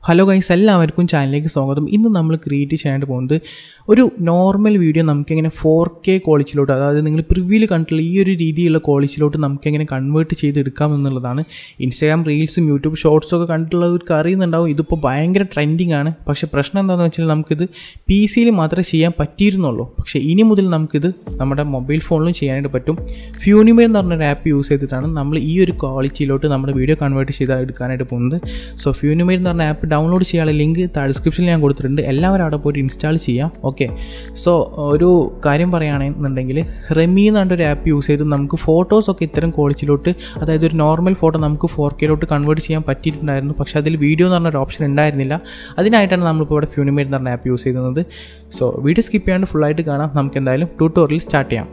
hello guys എല്ലാവർക്കും ചാനലിലേക്ക് സ്വാഗതം ഇന്ന് നമ്മൾ ക്രിയേറ്റ് ചെയ്യാനായിട്ട് പോകുന്നത് ഒരു നോർമൽ വീഡിയോ നമുക്കെങ്ങനെ ഫോർ കെ ക്വാളിറ്റിയിലോട്ട് അതായത് നിങ്ങൾ പ്രിവ്യൂവിൽ കണ്ടിട്ടുള്ള ഈ ഒരു രീതിയിലുള്ള ക്വാളിറ്റിയിലോട്ട് നമുക്കെങ്ങനെ കൺവേർട്ട് ചെയ്തെടുക്കാം എന്നുള്ളതാണ് ഇൻസ്റ്റാഗ്രാം റീൽസും യൂട്യൂബ് ഷോർട്സും ഒക്കെ കണ്ടിട്ടുള്ളവർക്ക് അറിയുന്നുണ്ടാവും ഇതിപ്പോൾ ഭയങ്കര ട്രെൻഡിങ് ആണ് പക്ഷേ പ്രശ്നം എന്താണെന്ന് വെച്ചാൽ നമുക്കിത് പി സിയിൽ മാത്രമേ ചെയ്യാൻ പറ്റിയിരുന്നുള്ളൂ പക്ഷേ ഇനി മുതൽ നമുക്കിത് നമ്മുടെ മൊബൈൽ ഫോണിലും ചെയ്യാനായിട്ട് പറ്റും ഫ്യൂനിമേ എന്ന് പറഞ്ഞൊരു ആപ്പ് യൂസ് ചെയ്തിട്ടാണ് നമ്മൾ ഈ ഒരു ക്വാളിറ്റിയിലോട്ട് നമ്മുടെ വീഡിയോ കൺവേർട്ട് ചെയ്ത് എടുക്കാനായിട്ട് പോകുന്നത് സോ ഫ്യൂനിമേ എന്ന് പറഞ്ഞ ആപ്പ് ഡൗൺലോഡ് ചെയ്യാനുള്ള ലിങ്ക് താഴെ ഡിസ്ക്രിപ്ഷനിൽ ഞാൻ കൊടുത്തിട്ടുണ്ട് എല്ലാവരും അവിടെ പോയിട്ട് ഇൻസ്റ്റാൾ ചെയ്യാം ഓക്കെ സോ ഒരു കാര്യം പറയുകയാണെന്നുണ്ടെങ്കിൽ റെമി എന്ന് പറഞ്ഞൊരു ആപ്പ് യൂസ് ചെയ്ത് നമുക്ക് ഫോട്ടോസൊക്കെ ഇത്തരം ക്വാളിറ്റിയിലോട്ട് അതായത് ഒരു നോർമൽ ഫോട്ടോ നമുക്ക് ഫോർ കെയിലോട്ട് കൺവേർട്ട് ചെയ്യാൻ പറ്റിയിട്ടുണ്ടായിരുന്നു പക്ഷേ അതിൽ വീഡിയോ എന്ന് പറഞ്ഞൊരു ഓപ്ഷൻ ഉണ്ടായിരുന്നില്ല അതിനായിട്ടാണ് നമ്മളിപ്പോൾ ഇവിടെ ഫ്യൂനിമേറ്റ് എന്ന് പറഞ്ഞ ആപ്പ് യൂസ് ചെയ്യുന്നത് സോ വീഡിയോ സ്കിപ്പ് ചെയ്യാണ്ട് ഫുള്ളായിട്ട് കാണാം നമുക്ക് എന്തായാലും ട്യൂട്ടോറിയൽ സ്റ്റാർട്ട് ചെയ്യാം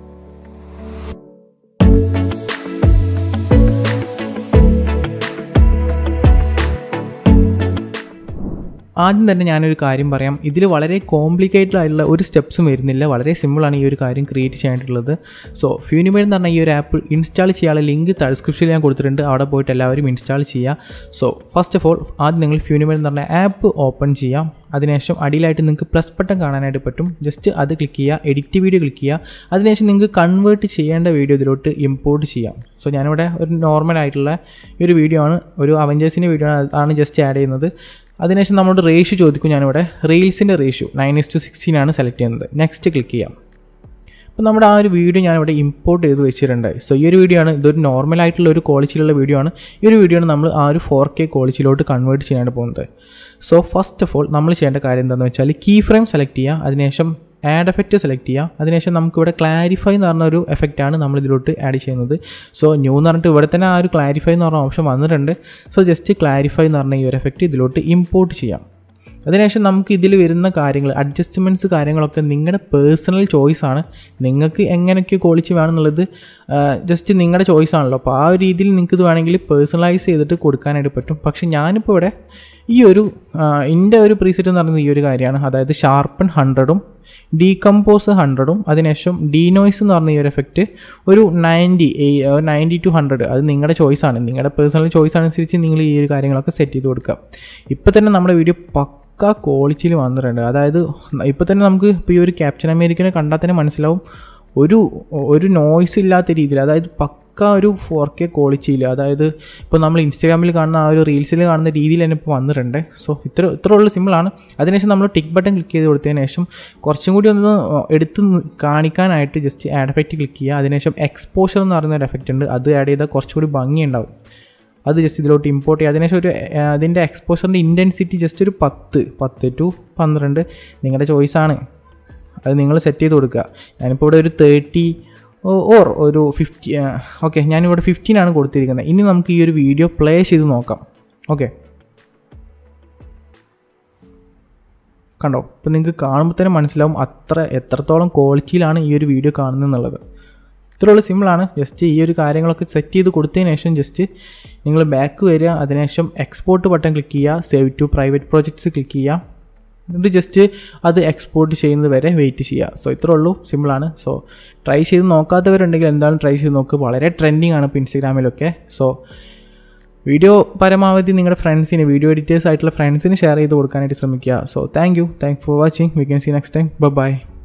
ആദ്യം തന്നെ ഞാനൊരു കാര്യം പറയാം ഇതിൽ വളരെ കോംപ്ലിക്കേറ്റഡ് ആയിട്ടുള്ള ഒരു സ്റ്റെപ്സും വരുന്നില്ല വളരെ സിമ്പിളാണ് ഈ ഒരു കാര്യം ക്രിയേറ്റ് ചെയ്യാനായിട്ടുള്ളത് സോ ഫ്യൂനിമേഡ് എന്ന് പറഞ്ഞ ഈ ഒരു ആപ്പ് ഇൻസ്റ്റാൾ ചെയ്യാനുള്ള ലിങ്ക് ഡിസ്ക്രിപ്ഷനിൽ ഞാൻ കൊടുത്തിട്ടുണ്ട് അവിടെ പോയിട്ട് എല്ലാവരും ഇൻസ്റ്റാൾ ചെയ്യുക സോ ഫസ്റ്റ് ഓഫ് ഓൾ ആദ്യം നിങ്ങൾ ഫ്യൂനിമേഡ് എന്ന് പറഞ്ഞ ആപ്പ് ഓപ്പൺ ചെയ്യാം അതിനുശേഷം അടിയിലായിട്ട് നിങ്ങൾക്ക് പ്ലസ് ബട്ടൺ കാണാനായിട്ട് പറ്റും ജസ്റ്റ് അത് ക്ലിക്ക് ചെയ്യുക എഡിറ്റ് വീഡിയോ ക്ലിക്ക് ചെയ്യുക അതിനുശേഷം നിങ്ങൾക്ക് കൺവേർട്ട് ചെയ്യേണ്ട വീഡിയോ ഇതിലോട്ട് ഇമ്പോർട്ട് ചെയ്യാം സോ ഞാനിവിടെ ഒരു നോർമൽ ആയിട്ടുള്ള ഈ ഒരു വീഡിയോ ആണ് ഒരു അവഞ്ചേഴ്സിൻ്റെ വീഡിയോ ആണ് ജസ്റ്റ് ആഡ് ചെയ്യുന്നത് അതിനുശേഷം നമ്മളോട് റേഷ്യോ ചോദിക്കും ഞാനിവിടെ റീൽസിൻ്റെ ratio nine is to sixteen ആണ് സെലക്ട് ചെയ്യുന്നത് നെക്സ്റ്റ് ക്ലിക്ക് ചെയ്യാം അപ്പോൾ നമ്മുടെ ആ ഒരു വീഡിയോ ഞാനിവിടെ ഇമ്പോർട്ട് ചെയ്ത് വെച്ചിട്ടുണ്ട് സോ ഈ ഒരു വീഡിയോ ആണ് ഇതൊരു നോർമൽ ആയിട്ടുള്ള ഒരു ക്വാളിറ്റിയിലുള്ള വീഡിയോ ആണ് ഈ ഒരു വീഡിയോ ആണ് നമ്മൾ ആ ഒരു ഫോർ കെ ക്വാളിറ്റിയിലോട്ട് കൺവേർട്ട് ചെയ്യാനായിട്ട് പോകുന്നത് സോ ഫസ്റ്റ് ഓഫ് ഓൾ നമ്മൾ ചെയ്യേണ്ട കാര്യം എന്താണെന്ന് വെച്ചാൽ കീ ഫ്രെയിം സെലക്ട് ചെയ്യുക അതിനുശേഷം ആഡ് എഫക്റ്റ് സെലക്ട് ചെയ്യുക അതിനുശേഷം നമുക്കിവിടെ ക്ലാരിഫൈ എന്ന് പറഞ്ഞ ഒരു എഫക്റ്റാണ് നമ്മൾ ഇതിലോട്ട് ആഡ് ചെയ്യുന്നത് സോ ന്യൂ എന്ന് പറഞ്ഞിട്ട് ഇവിടെ തന്നെ ആ ഒരു ക്ലാരിഫൈ എന്ന് പറഞ്ഞ ഓപ്ഷൻ വന്നിട്ടുണ്ട് സോ ജസ്റ്റ് ക്ലാരിഫൈ എന്ന് പറഞ്ഞ ഈ ഒരു എഫക്റ്റ് ഇതിലോട്ട് ഇമ്പോർട്ട് ചെയ്യാം അതിനുശേഷം നമുക്ക് ഇതിൽ വരുന്ന കാര്യങ്ങൾ അഡ്ജസ്റ്റ്മെൻറ്റ്സ് കാര്യങ്ങളൊക്കെ നിങ്ങളുടെ പേഴ്സണൽ ചോയ്സാണ് നിങ്ങൾക്ക് എങ്ങനെയൊക്കെ ക്വാളിറ്റി വേണമെന്നുള്ളത് ജസ്റ്റ് നിങ്ങളുടെ ചോയ്സ് ആണല്ലോ അപ്പോൾ ആ ഒരു രീതിയിൽ നിങ്ങൾക്ക് ഇത് വേണമെങ്കിൽ പേഴ്സണലൈസ് ചെയ്തിട്ട് കൊടുക്കാനായിട്ട് പറ്റും പക്ഷേ ഞാനിപ്പോൾ ഇവിടെ ഈ ഒരു എൻ്റെ ഒരു പ്രീസെറ്റ് എന്ന് പറയുന്നത് ഈ ഒരു കാര്യമാണ് അതായത് ഷാർപ്പൺ ഹൺഡ്രഡും ഡീകമ്പോസ് ഹൺഡ്രഡും അതിനുശേഷം ഡീനോയ്സ് എന്ന് പറഞ്ഞ ഈ ഒരു എഫക്റ്റ് ഒരു നയൻറ്റി നയൻറ്റി ടു ഹൺഡ്രഡ് അത് നിങ്ങളുടെ ചോയ്സാണ് നിങ്ങളുടെ പേഴ്സണൽ ചോയ്സ് അനുസരിച്ച് നിങ്ങൾ ഈ ഒരു കാര്യങ്ങളൊക്കെ സെറ്റ് ചെയ്ത് കൊടുക്കുക ഇപ്പോൾ തന്നെ നമ്മുടെ വീഡിയോ പക്ക ക്വാളിറ്റിയിൽ വന്നിട്ടുണ്ട് അതായത് ഇപ്പോൾ തന്നെ നമുക്ക് ഇപ്പോൾ ഈ ഒരു ക്യാപ്റ്റൻ അമേരിക്കനെ കണ്ടാൽ തന്നെ മനസ്സിലാവും ഒരു ഒരു നോയ്സ് ഇല്ലാത്ത രീതിയിൽ അതായത് പക്ക ഒരു ഫോർ കെ ക്വാളിറ്റിയിൽ അതായത് ഇപ്പോൾ നമ്മൾ ഇൻസ്റ്റാഗ്രാമിൽ കാണുന്ന ആ ഒരു റീൽസിൽ കാണുന്ന രീതിയിൽ തന്നെ ഇപ്പോൾ വന്നിട്ടുണ്ട് സോ ഇത്ര ഇത്ര ഉള്ള സിമ്പിളാണ് അതിനുശേഷം നമ്മൾ ടിക്ക് ബട്ടൺ ക്ലിക്ക് ചെയ്ത് കൊടുത്തതിന് ശേഷം കുറച്ചും കൂടി ഒന്ന് എടുത്ത് കാണിക്കാനായിട്ട് ജസ്റ്റ് ആഡ് എഫക്റ്റ് ക്ലിക്ക് ചെയ്യുക അതിനുശേഷം എക്സ്പോഷർ എന്ന് പറയുന്ന ഒരു എഫക്റ്റ് ഉണ്ട് അത് ആഡ് ചെയ്താൽ കുറച്ചുകൂടി ഭംഗിയുണ്ടാവും അത് ജസ്റ്റ് ഇതിലോട്ട് ഇമ്പോർട്ട് ചെയ്യുക അതിനുശേഷം ഒരു അതിൻ്റെ എക്സ്പോഷറിൻ്റെ ഇൻറ്റൻസിറ്റി ജസ്റ്റ് ഒരു പത്ത് പത്ത് ടു പന്ത്രണ്ട് നിങ്ങളുടെ ചോയ്സാണ് അത് നിങ്ങൾ സെറ്റ് ചെയ്ത് കൊടുക്കുക ഞാനിപ്പോൾ ഇവിടെ ഒരു തേർട്ടി ഓർ ഒരു ഫിഫ്റ്റി ഓക്കെ ഞാനിവിടെ ഫിഫ്റ്റീൻ ആണ് കൊടുത്തിരിക്കുന്നത് ഇനി നമുക്ക് ഈ ഒരു വീഡിയോ പ്ലേ ചെയ്ത് നോക്കാം ഓക്കെ കണ്ടോ ഇപ്പം നിങ്ങൾക്ക് കാണുമ്പോൾ തന്നെ മനസ്സിലാവും അത്ര എത്രത്തോളം ക്വാളിറ്റിയിലാണ് ഈ ഒരു വീഡിയോ കാണുന്നത് എന്നുള്ളത് ഇത്രയുള്ള സിമ്പിളാണ് ജസ്റ്റ് ഈ ഒരു കാര്യങ്ങളൊക്കെ സെറ്റ് ചെയ്ത് കൊടുത്തതിന് ശേഷം ജസ്റ്റ് നിങ്ങൾ ബാക്ക് വരിക അതിനുശേഷം എക്സ്പോർട്ട് ബട്ടൺ ക്ലിക്ക് ചെയ്യുക save to private projects click ചെയ്യുക എന്നിട്ട് ജസ്റ്റ് അത് എക്സ്പോർട്ട് ചെയ്യുന്നത് വരെ വെയിറ്റ് ചെയ്യുക സോ ഇത്രേ ഉള്ളൂ സിമ്പിളാണ് സോ ട്രൈ ചെയ്ത് നോക്കാത്തവരുണ്ടെങ്കിൽ എന്തായാലും ട്രൈ ചെയ്ത് നോക്കുക വളരെ ട്രെൻഡിങ് ആണ് ഇപ്പോൾ ഇൻസ്റ്റാഗ്രാമിലൊക്കെ സോ വീഡിയോ പരമാവധി നിങ്ങളുടെ ഫ്രണ്ട്സിന് വീഡിയോ എഡിറ്റേഴ്സ് ആയിട്ടുള്ള ഫ്രണ്ട്സിന് ഷെയർ ചെയ്ത് കൊടുക്കാനായിട്ട് ശ്രമിക്കുക so thank you thank for watching we can see next time by